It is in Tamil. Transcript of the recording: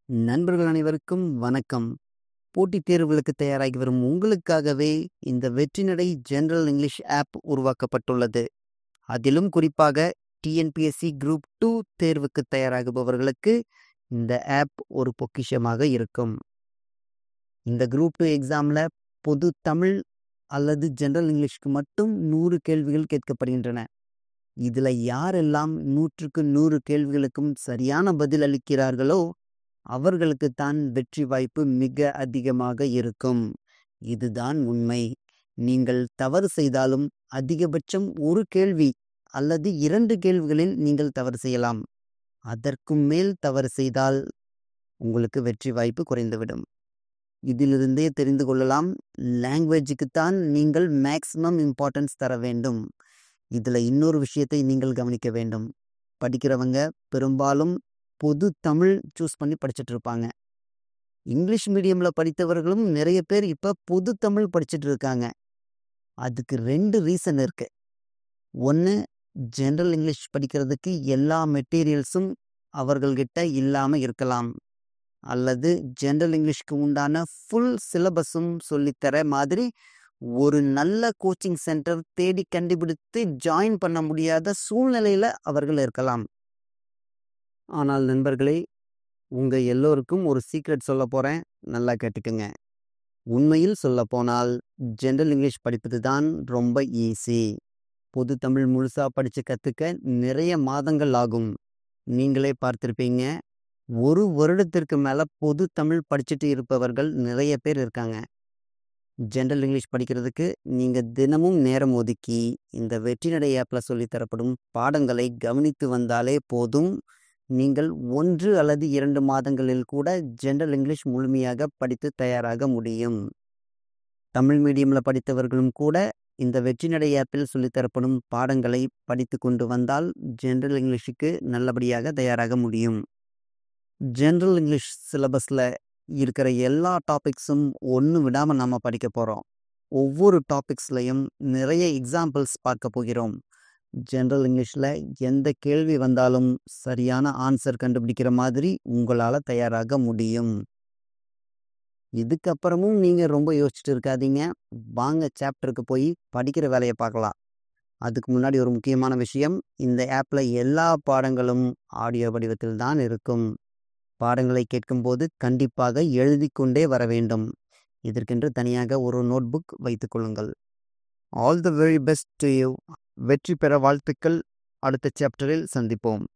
நண்பர்கள் அனைவருக்கும் வணக்கம் போட்டித் தேர்வுகளுக்கு தயாராகி வரும் உங்களுக்காகவே இந்த வெற்றிநடை ஜெனரல் இங்கிலீஷ் ஆப் உருவாக்கப்பட்டுள்ளது அதிலும் குறிப்பாக டிஎன்பிஎஸ்சி குரூப் டூ தேர்வுக்கு தயாராகுபவர்களுக்கு இந்த ஆப் ஒரு பொக்கிஷமாக இருக்கும் இந்த குரூப் டூ எக்ஸாமில் பொது தமிழ் அல்லது ஜெனரல் இங்கிலீஷ்க்கு மட்டும் நூறு கேள்விகள் கேட்கப்படுகின்றன இதில் யாரெல்லாம் நூற்றுக்கு நூறு கேள்விகளுக்கும் சரியான பதில் அளிக்கிறார்களோ அவர்களுக்கு தான் வெற்றி வாய்ப்பு மிக அதிகமாக இருக்கும் இதுதான் உண்மை நீங்கள் தவறு செய்தாலும் அதிகபட்சம் ஒரு கேள்வி அல்லது இரண்டு கேள்விகளில் நீங்கள் தவறு செய்யலாம் அதற்கும் மேல் தவறு செய்தால் உங்களுக்கு வெற்றி வாய்ப்பு குறைந்துவிடும் இதிலிருந்தே தெரிந்து கொள்ளலாம் லாங்குவேஜுக்குத்தான் நீங்கள் மேக்சிமம் இம்பார்ட்டன்ஸ் தர வேண்டும் இதில் இன்னொரு விஷயத்தை நீங்கள் கவனிக்க வேண்டும் படிக்கிறவங்க பெரும்பாலும் பொது தமிழ் சூஸ் பண்ணி படிச்சுட்டு இருப்பாங்க இங்கிலீஷ் மீடியமில் படித்தவர்களும் நிறைய பேர் இப்போ பொது தமிழ் படிச்சுட்டு இருக்காங்க அதுக்கு ரெண்டு ரீசன் இருக்கு ஒன்று ஜென்ரல் இங்கிலீஷ் படிக்கிறதுக்கு எல்லா மெட்டீரியல்ஸும் அவர்கள்கிட்ட இல்லாமல் இருக்கலாம் அல்லது ஜென்ரல் இங்கிலீஷ்க்கு உண்டான ஃபுல் சிலபஸும் சொல்லித்தர மாதிரி ஒரு நல்ல கோச்சிங் சென்டர் தேடி கண்டுபிடித்து ஜாயின் பண்ண முடியாத சூழ்நிலையில் அவர்கள் இருக்கலாம் ஆனால் நண்பர்களே உங்கள் எல்லோருக்கும் ஒரு சீக்ரெட் சொல்ல போகிறேன் நல்லா கேட்டுக்குங்க உண்மையில் சொல்ல போனால் ஜென்ரல் இங்கிலீஷ் படிப்பது தான் ரொம்ப ஈஸி பொது தமிழ் முழுசாக படித்து கற்றுக்க நிறைய மாதங்கள் ஆகும் நீங்களே பார்த்துருப்பீங்க ஒரு வருடத்திற்கு மேலே பொது தமிழ் படிச்சுட்டு இருப்பவர்கள் நிறைய பேர் இருக்காங்க ஜென்ரல் இங்கிலீஷ் படிக்கிறதுக்கு நீங்கள் தினமும் நேரம் ஒதுக்கி இந்த வெற்றிநடை ஆப்பில் சொல்லித்தரப்படும் பாடங்களை கவனித்து வந்தாலே போதும் நீங்கள் ஒன்று அல்லது இரண்டு மாதங்களில் கூட ஜென்ரல் இங்கிலீஷ் முழுமையாக படித்து தயாராக முடியும் தமிழ் மீடியமில் படித்தவர்களும் கூட இந்த வெற்றிநடை ஆப்பில் சொல்லித்தரப்படும் பாடங்களை படித்து கொண்டு வந்தால் ஜென்ரல் இங்கிலீஷுக்கு நல்லபடியாக தயாராக முடியும் ஜென்ரல் இங்கிலீஷ் சிலபஸில் இருக்கிற எல்லா டாபிக்ஸும் ஒன்று விடாமல் நம்ம படிக்க போகிறோம் ஒவ்வொரு டாபிக்ஸ்லையும் நிறைய எக்ஸாம்பிள்ஸ் பார்க்க போகிறோம் ஜென்ரல் இங்கிலீஷில் எந்த கேள்வி வந்தாலும் சரியான ஆன்சர் கண்டுபிடிக்கிற மாதிரி உங்களால் தயாராக முடியும் இதுக்கப்புறமும் நீங்கள் ரொம்ப யோசிச்சுட்டு இருக்காதீங்க வாங்க சாப்டருக்கு போய் படிக்கிற வேலையை பார்க்கலாம் அதுக்கு முன்னாடி ஒரு முக்கியமான விஷயம் இந்த ஆப்பில் எல்லா பாடங்களும் ஆடியோ வடிவத்தில் தான் இருக்கும் பாடங்களை கேட்கும்போது கண்டிப்பாக எழுதி கொண்டே வர வேண்டும் இதற்கென்று தனியாக ஒரு நோட்புக் வைத்துக்கொள்ளுங்கள் all the very best to you வெற்றி பெற வாழ்த்துக்கள் அடுத்த சாப்டரில் சந்திப்போம்